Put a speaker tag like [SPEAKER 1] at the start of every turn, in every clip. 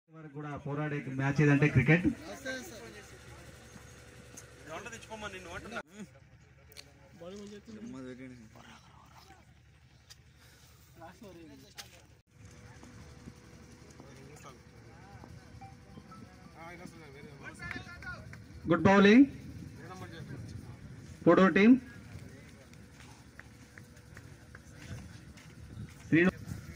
[SPEAKER 1] వరకు కూడా పోరాడే మ్యాచ్ ఏదంటే cricket good bowling photo team Srinu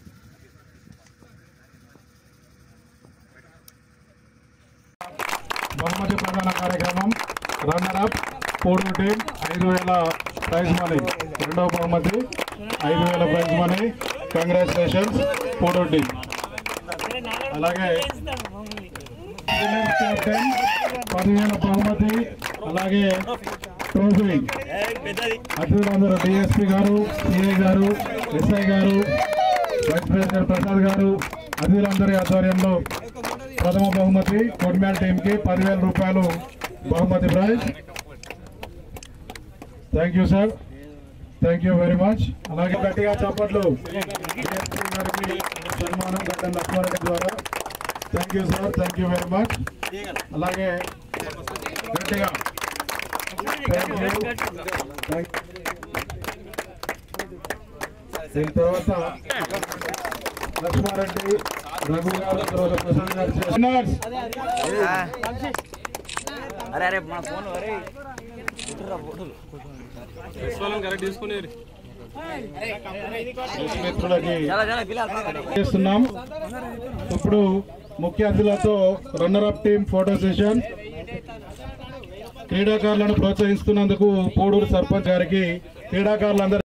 [SPEAKER 2] బహుమతి ప్రధాన కార్యక్రమం రన్నర్ అప్ పూర్వ టీం ఐదు వేల ప్రైజ్ మనీ రెండవ బహుమతి ఐదు వేల ప్రైజ్ మనీ కంగ్రాచులేషన్స్ పూర్వ టీం అలాగే కెప్టెన్ పదివేల బహుమతి అలాగే ట్రోఫీ అతిథులందరూ DSP garu CI garu SI garu vice president Prasad garu అతిథులందరి ఆధ్వర్యంలో ప్రథమ బహుమతి కొడ్మ్యాన్ టీమ్ కి పదివేల రూపాయలు బహుమతి prize thank you sir thank you very much అలాగే గట్టిగా చప్పట్లు DSP గారికి సన్మానం గడ్డ లక్ష్మారెడ్డి ద్వారా thank you sir thank you very much అలాగే గట్టిగా థ్యాంక్ యూ థ్యాంక్ దీని తర్వాత లక్ష్మారెడ్డి రఘు గారు తర్వాత ప్రసాద్ గారు చేస్తున్నారు
[SPEAKER 3] అరే అరే మా ఫోన్ అరే
[SPEAKER 2] మిత్రులకి
[SPEAKER 3] చాలా చాలా పిల్లలు
[SPEAKER 2] చేస్తున్నాం ఇప్పుడు ముఖ్య అతిథులతో runner up team photo session క్రీడాకారులను ప్రోత్సహిస్తున్నందుకు పోడూరు సర్పంచ్ గారికి క్రీడాకారులందరూ